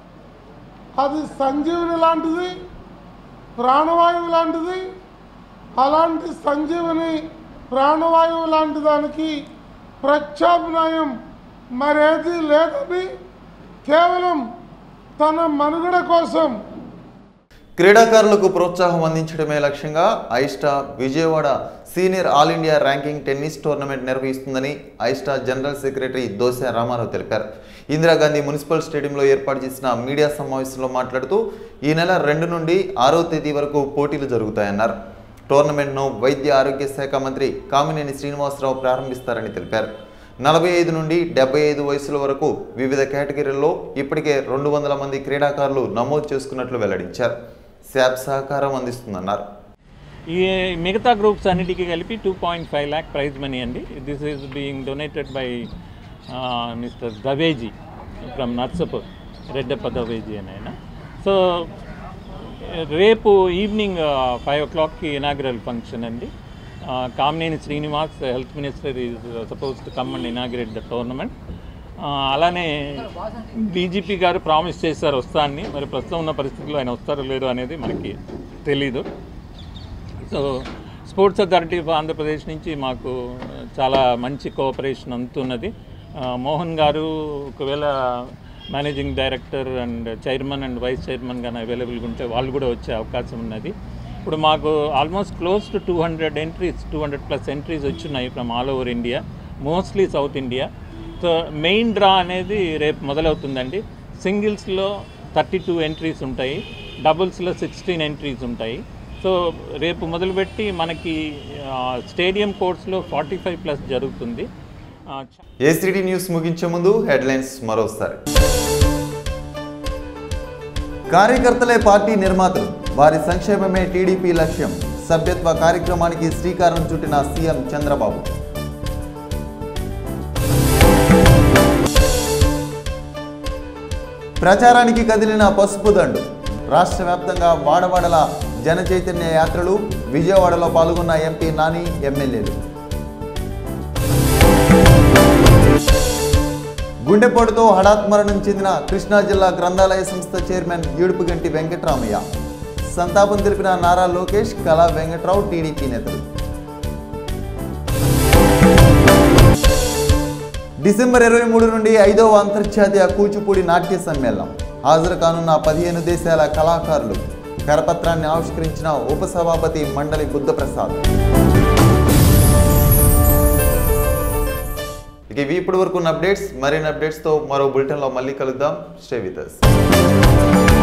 అది సంజీవని లాంటిది ప్రాణవాయువు లాంటిది అలాంటి సంజీవని ప్రాణవాయువు లాంటి దానికి ప్రత్యామ్నాయం మరేది లేదని కేవలం తన మనుగడ కోసం క్రీడాకారులకు ప్రోత్సాహం అందించడమే లక్ష్యంగా ఐస్టా Vijayawada senior all India ranking tennis tournament నిర్వహిస్తుందని ఐస్టా జనరల్ సెక్రటరీ దోశ రామారావు తెలిపారు ఇందిరాగాంధీ మున్సిపల్ స్టేడియంలో ఏర్పాటు చేసిన మీడియా సమావేశంలో మాట్లాడుతూ ఈ నెల రెండు నుండి ఆరో తేదీ వరకు పోటీలు జరుగుతాయన్నారు టోర్నమెంట్ను వైద్య ఆరోగ్య శాఖ మంత్రి కామినేని శ్రీనివాసరావు ప్రారంభిస్తారని తెలిపారు నలభై ఐదు నుండి డెబ్బై ఐదు వయసుల వరకు వివిధ కేటగిరీల్లో ఇప్పటికే రెండు వందల మంది క్రీడాకారులు నమోదు చేసుకున్నట్లు వెల్లడించారు శాప్ సహకారం అందిస్తుందన్నారు ఈ మిగతా గ్రూప్స్ అన్నిటికీ కలిపి two point five lakh prize money అండి this is being donated by mister దవేజీ ఫ్రమ్ నర్సపూర్ రెడ్డప్ప దవేజీ అని ఆయన సో రేపు ఈవినింగ్ ఫైవ్ ఓ క్లాక్కి ఇనాగ్రల్ ఫంక్షన్ అండి Kamineni Srinivas health minister is suppose to come and inaugurate the tournament అలానే బీజేపీ గారు ప్రామిస్ చేశారు వస్తానని మరి ప్రస్తుతం ఉన్న పరిస్థితుల్లో ఆయన వస్తారో లేదో అనేది మనకి తెలీదు so sports authority of Andhra Pradesh నుంచి మాకు చాలా మంచి కోఆపరేషన్ అందుతున్నది ఆ, మోహన్ గారు ఒకవేళ managing director and chairman and vice chairman కానీ అవైలబుల్గా ఉంటే వాళ్ళు కూడా వచ్చే అవకాశం ఉన్నది ఇప్పుడు మాకు almost close to two hundred entries two hundred plus entries వచ్చున్నాయి from all over India mostly south India so main draw అనేది రేపు మొదలవుతుందండి సింగిల్స్లో థర్టీ టూ ఎంట్రీస్ ఉంటాయి డబుల్స్లో సిక్స్టీన్ ఎంట్రీస్ ఉంటాయి సో రేపు మొదలుపెట్టి మనకి ఆ, స్టేడియం కోర్ట్స్లో ఫార్టీ ఫైవ్ ప్లస్ జరుగుతుంది ఆ, ఏసీటీ న్యూస్ ముగించే ముందు హెడ్లైన్స్ మరోసారి కార్యకర్తలే పార్టీ నిర్మాతలు వారి సంక్షేమమే టీడీపీ లక్ష్యం సభ్యత్వ కార్యక్రమానికి శ్రీకారం చుట్టిన సీఎం చంద్రబాబు ప్రచారానికి కదిలిన పసుపు దండు రాష్ట్ర వ్యాప్తంగా వాడవాడల జన చైతన్య యాత్రలు విజయవాడలో పాల్గొన్న ఎంపీ నాని ఎమ్మెల్యేలు గుండెపోటుతో హఠాత్ మరణం చెందిన కృష్ణా జిల్లా గ్రంథాలయ సంస్థ చైర్మన్ ఏడుపుగంటి వెంకట్రామయ్య సంతాపం తెలిపిన నారా లోకేష్ కళా వెంకట్రావు టీడీపీ నేతలు డిసెంబర్ ఇరవై మూడు నుండి ఐదవ అంతర్జాతీయ కూచిపూడి నాట్య సమ్మేళనం హాజరు కానున్న పదిహేను దేశాల కళాకారులు కరపత్రాన్ని ఆవిష్కరించిన ఉపసభాపతి మండలి బుద్ధప్రసాద్ ఇక ఇవి ఇప్పటి వరకు ఉన్న అప్డేట్స్ మరిన్ని అప్డేట్స్తో మరో బులెటిన్లో మళ్ళీ కలుద్దాం స్టే విత్ us